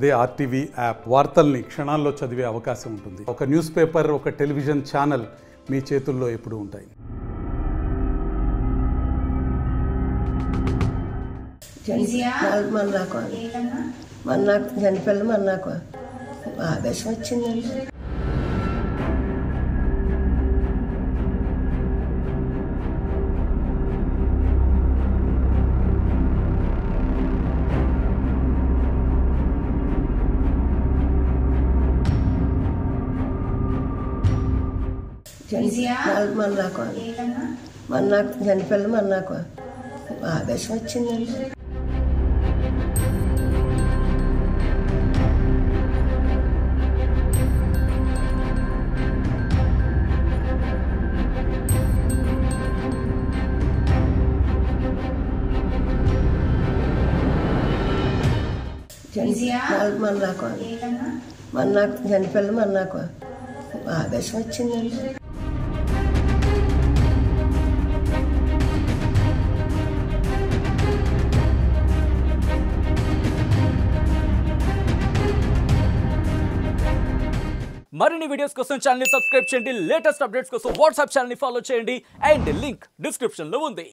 అదే RTV app వార్తల్ని క్షణాల్లో చదివే అవకాశం ఉంటుంది ఒక న్యూస్ పేపర్ ఒక టెలివిజన్ ఛానల్ మీ చేతుల్లో ఎప్పుడూ ఉంటాయి మన నాకు మన నాకు చనిపోయి మన నాకు ఆవేశం వచ్చిందండి మన నాకు మన నాకు చనిపోయి మన నాకు ఆవేశం వచ్చిందండి మన నాకు మన నాకు చనిపోయి మన నాకు ఆవేశం వచ్చిందండి మరిన్ని వీడియోస్ కోసం ఛానల్ సబ్స్క్రైబ్ చేయండి లేటెస్ట్ అప్డేట్స్ కోసం వాట్సాప్ ఛానల్ ఫాలో చేయండి అండ్ లింక్ డిస్క్రిప్షన్ లో ఉంది